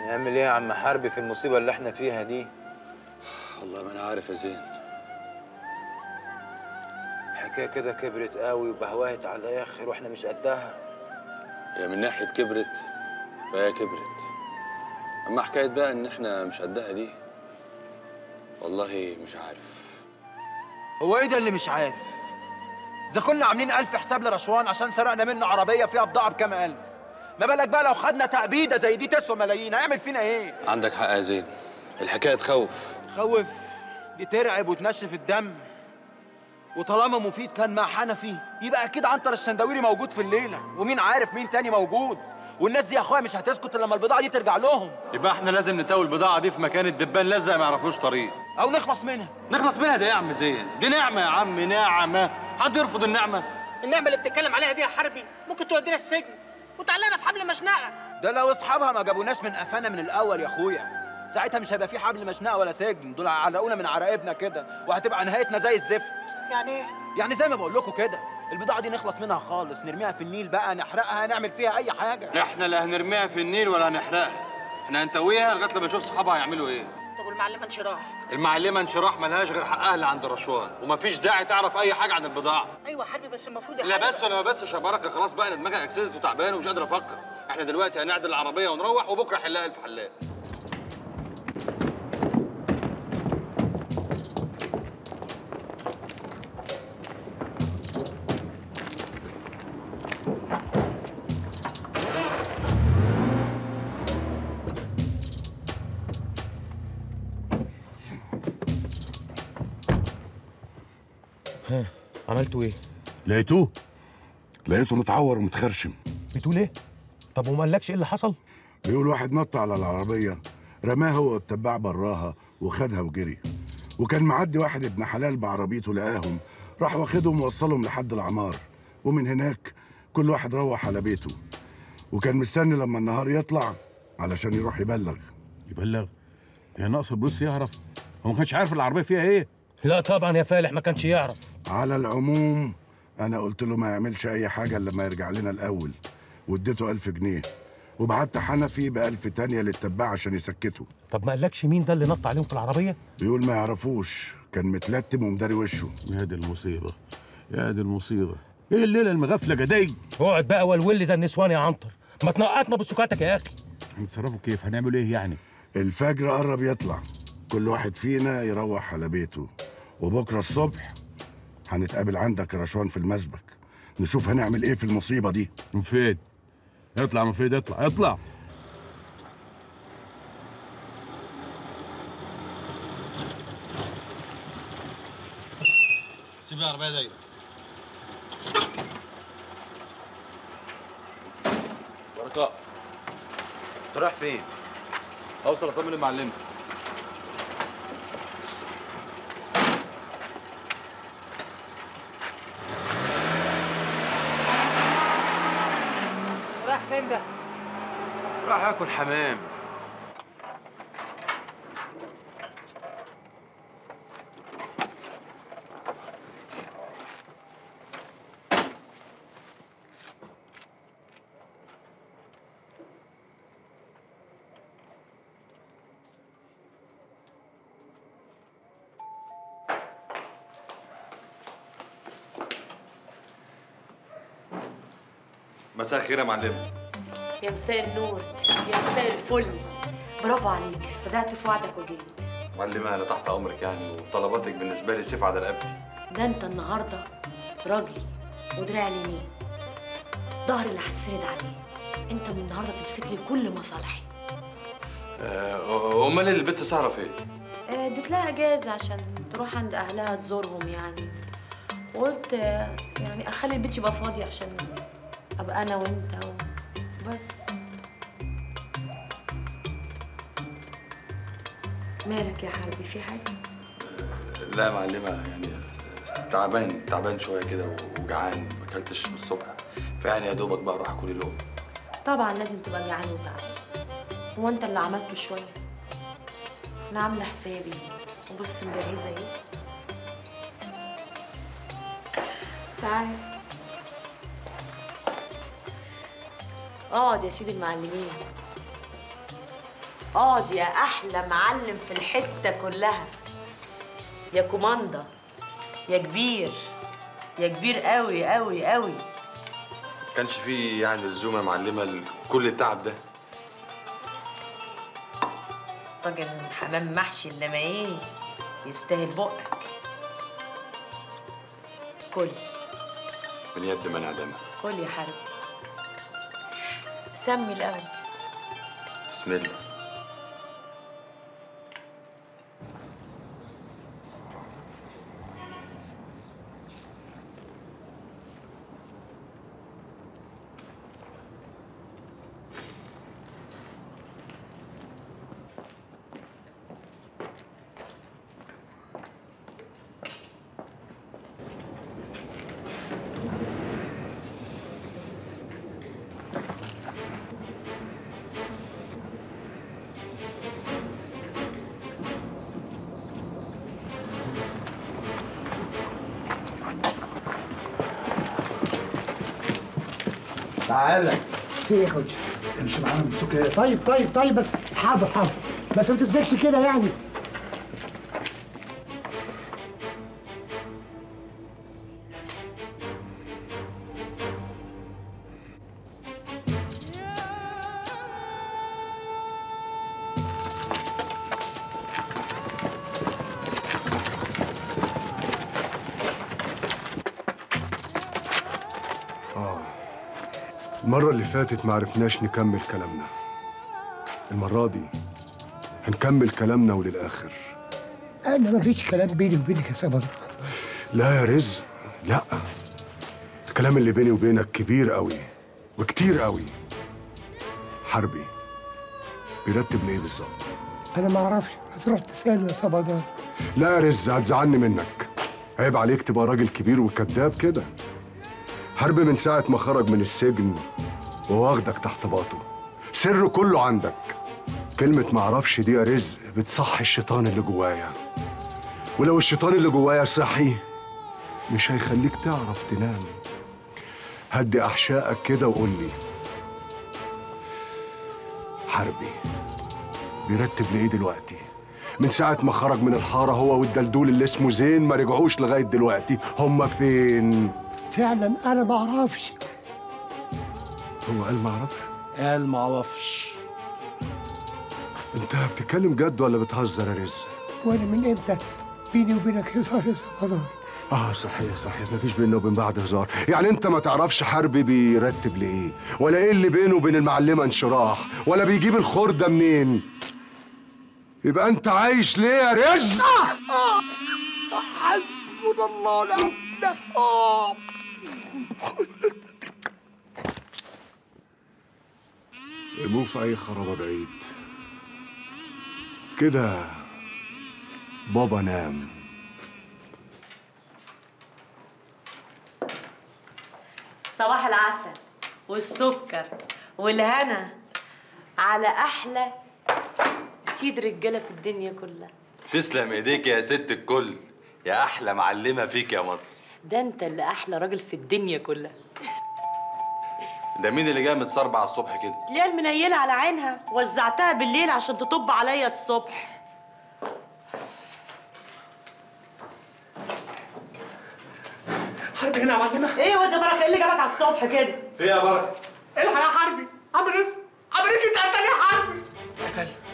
نعمل ايه يا عم حربي في المصيبه اللي احنا فيها دي والله ما انا عارف يا زين الحكايه كده كبرت قوي وبهوهت على الاخر واحنا مش قدها هي من ناحيه كبرت فهي كبرت اما حكايه بقى ان احنا مش قدها دي والله مش عارف هو ايه ده اللي مش عارف اذا كنا عاملين الف حساب لرشوان عشان سرقنا منه عربيه فيها بضاعه بكام الف ما بالك بقى لو خدنا تأبيده زي دي تسوى ملايين هيعمل فينا ايه عندك حق يا زين الحكايه تخوف خوف دي ترعب وتنشف الدم وطالما مفيد كان مع حنفي يبقى اكيد عنتر الشندويري موجود في الليله ومين عارف مين تاني موجود والناس دي يا اخويا مش هتسكت الا لما البضاعه دي ترجع لهم يبقى احنا لازم نتاول البضاعه دي في مكان الدبان لزق ما يعرفوش طريق او نخلص منها نخلص منها ده يا عم زين دي نعمه يا عم نعمه حد يرفض النعمه النعمه اللي بتتكلم عليها دي يا حربي ممكن تودينا السجن وتعلقنا في حبل مشنقه ده لو اصحابها ما جابوناش من قفانا من الاول يا اخويا ساعتها مش هيبقى في حبل مشنقه ولا سجن دول هيعلقونا من عراقبنا كده وهتبقى نهايتنا زي الزفت يعني ايه يعني زي ما بقول لكم كده البضاعه دي نخلص منها خالص نرميها في النيل بقى نحرقها نعمل فيها اي حاجه احنا لا هنرميها في النيل ولا هنحرقها احنا هنتويها لغايه لما نشوف صحابها هيعملوا ايه طب والمعلمه انشراح المعلمه انشراح ملهاش غير حقها اللي عند رشوان ومفيش داعي تعرف اي حاجه عن البضاعه ايوه يا حربي بس المفروض يا لا حربي بس ولا ما بس يا بركه خلاص بقى انا دماغي اكسدت وتعبان ومش قادر افكر احنا دلوقتي هنعدل العربيه ونروح وبكره حلها الف حلاق عملتوا ايه؟ لقيتوه لقيته متعور ومتخرشم بتقول ايه؟ طب وما قالكش ايه اللي حصل؟ بيقول واحد نط على العربية رماها هو والتباع براها وخدها وجري وكان معدي واحد ابن حلال بعربيته لقاهم راح واخدهم ووصلهم لحد العمار ومن هناك كل واحد روح على بيته وكان مستني لما النهار يطلع علشان يروح يبلغ يبلغ يا ناقص البوليس يعرف هو ما كانش عارف العربيه فيها ايه لا طبعا يا فالح ما كانش يعرف على العموم انا قلت له ما يعملش اي حاجه الا لما يرجع لنا الاول واديته ألف جنيه وبعت حنفي بألف تانية للتباع عشان يسكته طب ما قالكش مين ده اللي نط عليهم في العربيه؟ بيقول ما يعرفوش كان متلتم ومداري وشه يا دي المصيبه يا دي المصيبه ايه الليله المغفله جداي اقعد بقى والولي زي النسوان يا عنتر ما تنقطنا بسكاتك يا اخي هنتصرفوا كيف هنعمل ايه يعني الفجر قرب يطلع كل واحد فينا يروح على بيته وبكره الصبح هنتقابل عندك يا رشوان في المسبك نشوف هنعمل ايه في المصيبه دي مفيد اطلع مفيد اطلع اطلع سيب العربيه دايره بركات انت رايح فين؟ اوصل اطمن المعلمه رايح فين ده راح اكل حمام مساء الخير يا معلمه يا مساء النور يا مساء الفل برافو عليك صدقت في وعدك وجيت معلمه انا تحت امرك يعني وطلباتك بالنسبه لي سيف على رقبتي ده انت النهارده راجلي ودراعي اليمين ظهري اللي هتسند عليه انت من النهارده تمسك لي كل مصالحي آه، امال البت سهره فين؟ آه، اديت لها اجازه عشان تروح عند اهلها تزورهم يعني وقلت آه، يعني اخلي البيت يبقى فاضي عشان ابقى انا وانت وبس مالك يا حبيبي في حاجه لا يا معلمه يعني تعبان تعبان شويه كده وجعان ما اكلتش من الصبح فيعني يا دوبك بقى اروح اكل لهم طبعا لازم تبقى جعان وتعبان هو انت اللي عملته شويه انا عامله حسابي وبص مجهزه ايه تعال اقعد يا سيدي المعلمين اقعد يا احلى معلم في الحته كلها يا كوماندا يا كبير يا كبير قوي قوي قوي كانش فيه يعني لزوم يا معلمه كل التعب ده طاجن حمام محشي انما ايه يستاهل بقك كل من يد من عدمها كل يا حبيبي سمي الاول بسم الله تعالى في ايه يا كوتش؟ امشي معانا بالسكات طيب طيب طيب بس حاضر حاضر بس ما تمسكش كده يعني المرة اللي فاتت ما عرفناش نكمل كلامنا المرة دي هنكمل كلامنا وللآخر انا ما فيش كلام بيني وبينك يا سبض لا يا رزق لا الكلام اللي بيني وبينك كبير قوي وكتير قوي حربي بيرتب ليه بالظبط انا ما اعرفش هتروح تساله يا صبدان لا يا رز هتزعلني منك عيب عليك تبقى راجل كبير وكذاب كده حرب من ساعة ما خرج من السجن وواخدك تحت باطه سره كله عندك كلمة معرفش دي يا رزق بتصحي الشيطان اللي جوايا ولو الشيطان اللي جوايا صحي مش هيخليك تعرف تنام هدي أحشائك كده وقول لي حربي بيرتب لإيه دلوقتي من ساعة ما خرج من الحارة هو والدلدول اللي اسمه زين ما رجعوش لغاية دلوقتي هما فين؟ فعلا انا ما اعرفش هو قال ما اعرفش قال ما اعرفش انت بتتكلم جد ولا بتهزر يا رزق؟ وانا من امتى بيني وبينك هزار يا صبدان اه صحيح صحيح مفيش بينه وبين بعض هزار يعني انت ما تعرفش حربي بيرتب لايه ولا ايه اللي بينه وبين المعلمه انشراح ولا بيجيب الخرده منين يبقى انت عايش ليه يا رزق حسبنا الله ونعم الوكيل ارموه في اي خرابه بعيد كده بابا نام صباح العسل والسكر والهنا على احلى سيد رجاله في الدنيا كلها تسلم ايديك يا ست الكل يا احلى معلمه فيك يا مصر ده انت اللي احلى راجل في الدنيا كلها ده مين اللي جاي متصربع الصبح كده ليه المنيله على عينها وزعتها بالليل عشان تطب عليا الصبح حرب هنا يا معلمه ايه واد يا بركه ايه اللي جابك على الصبح كده في يا بركه الحق يا حربي عم رزق عم رزق انت قتل يا حربي قتل